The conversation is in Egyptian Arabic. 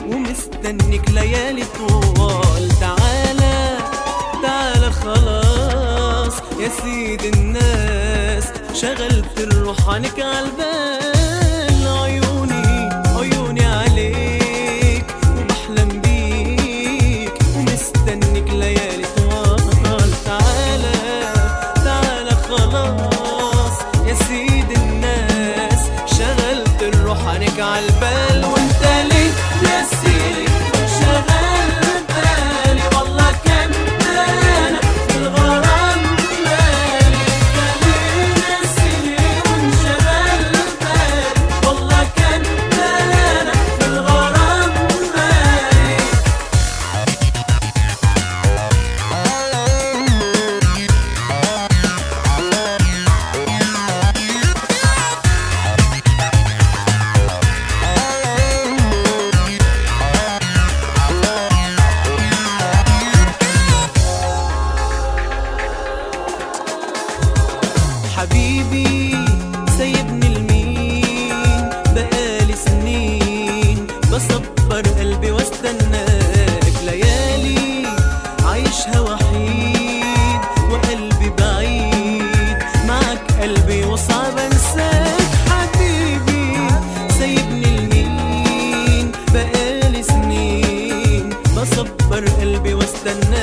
ومستنك ليالي طوال تعالى تعالى خلاص يا سيد الناس شغلت الروح عنك عالبال عيوني عيوني عليك وبحلم بيك ومستنك ليالي طوال تعالى تعالى خلاص يا سيد الناس شغلت الروح عنك عالبال وانت ليه نسيني شغل بالي والله كان انا في الغرام مالي انت ليه نسيني وانشغل بالي والله كان انا في الغرام مالي حبيبي سايبني لمين بقالي سنين بصبر قلبي واستناك ليالي عايشها وحيد وقلبي بعيد معك قلبي وصعب انساك حبيبي سايبني لمين بقالي سنين بصبر قلبي واستناك